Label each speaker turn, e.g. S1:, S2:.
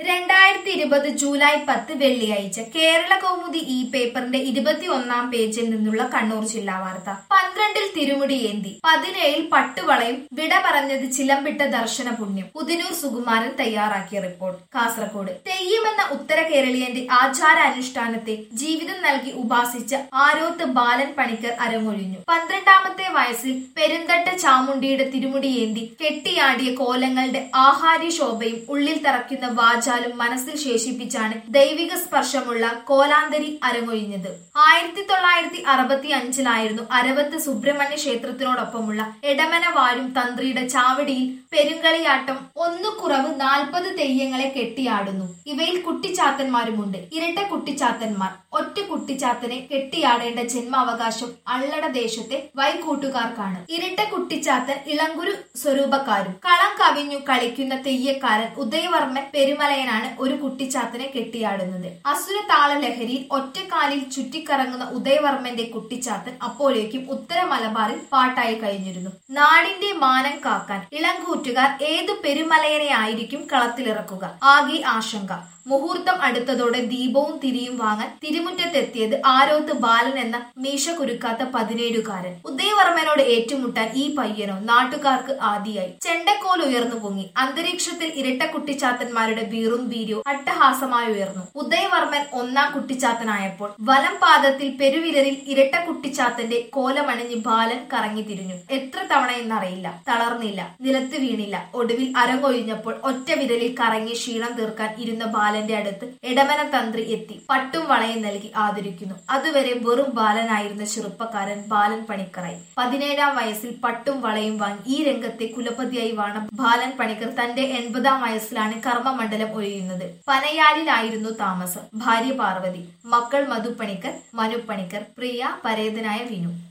S1: രണ്ടായിരത്തി ഇരുപത് ജൂലൈ പത്ത് വെള്ളിയാഴ്ച കേരള കൗമുദി ഈ പേപ്പറിന്റെ ഇരുപത്തിയൊന്നാം പേജിൽ നിന്നുള്ള കണ്ണൂർ ജില്ലാ വാർത്ത പന്ത്രണ്ടിൽ തിരുമുടി ഏന്തി പതിനേഴിൽ പട്ടുവളയും വിട പറഞ്ഞത് ചിലമ്പിട്ട ദർശന പുണ്യം പുതിനൂർ സുകുമാരൻ തയ്യാറാക്കിയ റിപ്പോർട്ട് കാസർഗോഡ് തെയ്യമെന്ന ഉത്തര കേരളീയന്റെ ആചാര അനുഷ്ഠാനത്തെ ജീവിതം നൽകി ഉപാസിച്ച ആരോത്ത് ബാലൻ പണിക്കർ അരങ്ങൊഴിഞ്ഞു പന്ത്രണ്ടാമത്തെ വയസ്സിൽ പെരുന്തട്ട ചാമുണ്ടിയുടെ തിരുമുടിയേന്തി കെട്ടിയാടിയ കോലങ്ങളുടെ ആഹാര്യ ശോഭയും ഉള്ളിൽ തറയ്ക്കുന്ന വാചാലും മനസ്സിൽ ശേഷിപ്പിച്ചാണ് ദൈവിക സ്പർശമുള്ള കോലാന്തരി അരങ്ങൊഴിഞ്ഞത് ആയിരത്തി തൊള്ളായിരത്തി അറുപത്തി അഞ്ചിലായിരുന്നു അരവത്ത് സുബ്രഹ്മണ്യ ക്ഷേത്രത്തിനോടൊപ്പമുള്ള എടമന വാഴും തന്ത്രിയുടെ ചാവടിയിൽ പെരുങ്കളിയാട്ടം ഒന്നു കുറവ് നാൽപ്പത് തെയ്യങ്ങളെ കെട്ടിയാടുന്നു ഇവയിൽ കുട്ടിച്ചാത്തന്മാരുമുണ്ട് ഇരട്ട കുട്ടിച്ചാത്തന്മാർ ഒറ്റ കുട്ടിച്ചാത്തനെ കെട്ടിയാടേണ്ട ജന്മാവകാശം അള്ളട ദേശത്തെ വൈകൂട്ടുകാർക്കാണ് ഇരട്ട കുട്ടിച്ചാത്തൻ ഇളങ്കുരു സ്വരൂപക്കാരും കളം കവിഞ്ഞു കളിക്കുന്ന തെയ്യക്കാരൻ ഉദയവർമ്മൻ പെരുമലയനാണ് ഒരു കുട്ടിച്ചാത്തനെ കെട്ടിയാടുന്നത് അസുര താള ലഹരിയിൽ ഒറ്റക്കാലിൽ ചുറ്റിക്കറങ്ങുന്ന ഉദയവർമ്മന്റെ കുട്ടിച്ചാത്തൻ അപ്പോഴേക്കും ഉത്തര മലബാറിൽ പാട്ടായി കഴിഞ്ഞിരുന്നു നാടിന്റെ മാനം കാക്കാൻ ഇളങ്കൂറ്റുകാർ ഏതു പെരുമലയനെ ആയിരിക്കും കളത്തിലിറക്കുക ആകെ ആശങ്ക മുഹൂർത്തം അടുത്തതോടെ ദീപവും തിരിയും വാങ്ങാൻ തിരുമുറ്റത്തെത്തിയത് ആരോത്ത് ബാലൻ എന്ന മീശ കുരുക്കാത്ത പതിനേഴുകാരൻ ഉദയവർമ്മനോട് ഏറ്റുമുട്ടാൻ ഈ പയ്യനോ നാട്ടുകാർക്ക് ആദിയായി ചെണ്ടക്കോൽ ഉയർന്നു പൊങ്ങി അന്തരീക്ഷത്തിൽ ഇരട്ട കുട്ടിച്ചാത്തന്മാരുടെ വീറും വീര്യവും അട്ടഹാസമായി ഉയർന്നു ഉദയവർമ്മൻ ഒന്നാം കുട്ടിച്ചാത്തനായപ്പോൾ വലം പാദത്തിൽ പെരുവിരലിൽ ഇരട്ട കുട്ടിച്ചാത്തന്റെ കോലമണിഞ്ഞ് ബാലൻ കറങ്ങി തിരിഞ്ഞു എത്ര തവണ എന്നറിയില്ല തളർന്നില്ല നിലത്ത് വീണില്ല ഒടുവിൽ അരങ്ങൊഴിഞ്ഞപ്പോൾ ഒറ്റ വിരലിൽ കറങ്ങി ക്ഷീണം തീർക്കാൻ ഇരുന്ന ബാലന്റെ അടുത്ത് ഇടമന തന്ത്രി എത്തി പട്ടും വളയും നൽകി ആദരിക്കുന്നു അതുവരെ വെറും ബാലനായിരുന്ന ചെറുപ്പക്കാരൻ ബാലൻ പണിക്കറായി പതിനേഴാം വയസ്സിൽ പട്ടും വളയും വാങ്ങി ഈ രംഗത്തെ കുലപതിയായി വാണ ബാലൻ പണിക്കർ തന്റെ എൺപതാം വയസ്സിലാണ് കർമ്മമണ്ഡലം ഒഴിയുന്നത് പനയാലിലായിരുന്നു താമസം ഭാര്യ പാർവതി മക്കൾ മധു പണിക്കർ മനു പണിക്കർ പ്രിയ പരേതനായ വിനു